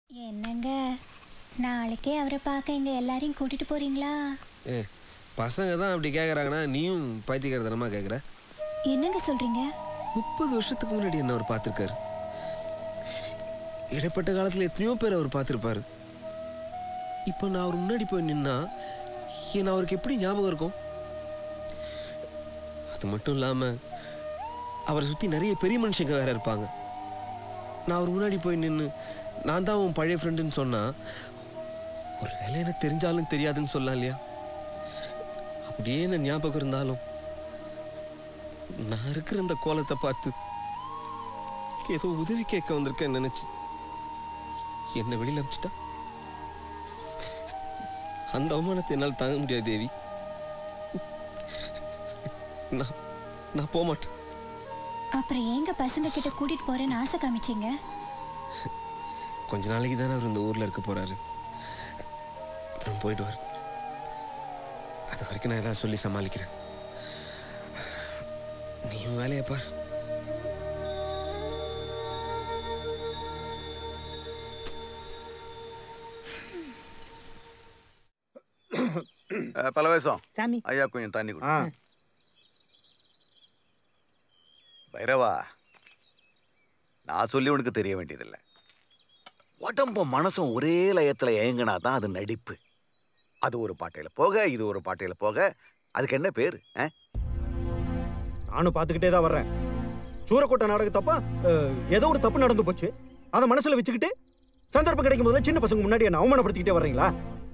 என்னங்க நாளைக்கே அவரை பார்க்க இங்க எல்லாரையும் கூட்டிட்டு போறீங்களா ஏ பசங்க தான் அப்படி கேட்குறாங்கன்னா நீயும் பைத்தியக்காரத்தனமாக கேட்குற என்னங்க சொல்றீங்க முப்பது வருஷத்துக்கு முன்னாடி என்ன அவர் பார்த்துருக்காரு இடைப்பட்ட காலத்தில் எத்தனையோ பேர் அவர் பார்த்துருப்பாரு இப்போ நான் அவர் முன்னாடி போய் நின்னா என்ன அவருக்கு எப்படி ஞாபகம் இருக்கும் அது மட்டும் இல்லாமல் அவரை சுற்றி நிறைய பெரிய மனுஷங்க வேற இருப்பாங்க நான் அவர் முன்னாடி போய் நின்று நான் தான் உன் பழைய ஃப்ரெண்டுன்னு சொன்னா ஒரு வேலை எனக்கு தெரிஞ்சாலும் தெரியாதுன்னு சொல்லலாம் இல்லையா அப்படியே என்ன ஞாபகம் இருந்தாலும் நான் இருக்கிற இந்த கோலத்தை பார்த்து ஏதோ உதவி கேட்க வந்திருக்கேன்னு நினைச்சு என்ன வெளியில அனுப்பிச்சிட்டா அந்த அவமானத்தை என்னால் தாங்க முடியாது தேவி நான் நான் போக மாட்டேன் அப்புறம் ஏங்க பசங்க கிட்ட கூட்டிட்டு போறேன்னு ஆசை காமிச்சீங்க கொஞ்ச நாளைக்கு தானே அவர் இந்த ஊர்ல இருக்க போறாரு அப்புறம் போயிடுவார் அது வரைக்கும் நான் ஏதாவது சொல்லி சமாளிக்கிறேன் நீ உன் வேலையை பார் அஹ், பலவேசம் சாமி ஐயா கொஞ்சம் தண்ணி கொடு ஆ பைரவா நான் சொல்லி உனக்கு தெரிய வேண்டியதில்லை உடம்பும் மனசும் ஒரே லயத்துல ஏங்கினா தான் அது நடிப்பு அது ஒரு பாட்டையில போக இது ஒரு பாட்டையில போக அதுக்கு என்ன பேரு அஹ்? நானும் பார்த்துக்கிட்டே தான் வர்றேன் சூரக்கோட்டை நாடகத்தப்ப அஹ், ஏதோ ஒரு தப்பு நடந்து போச்சு அதை மனசுல வச்சுக்கிட்டு சந்தர்ப்பம் கிடைக்கும் போது சின்ன பசங்க முன்னாடி என்ன அவமானப்படுத்திக்கிட்டே வர்றீங்களா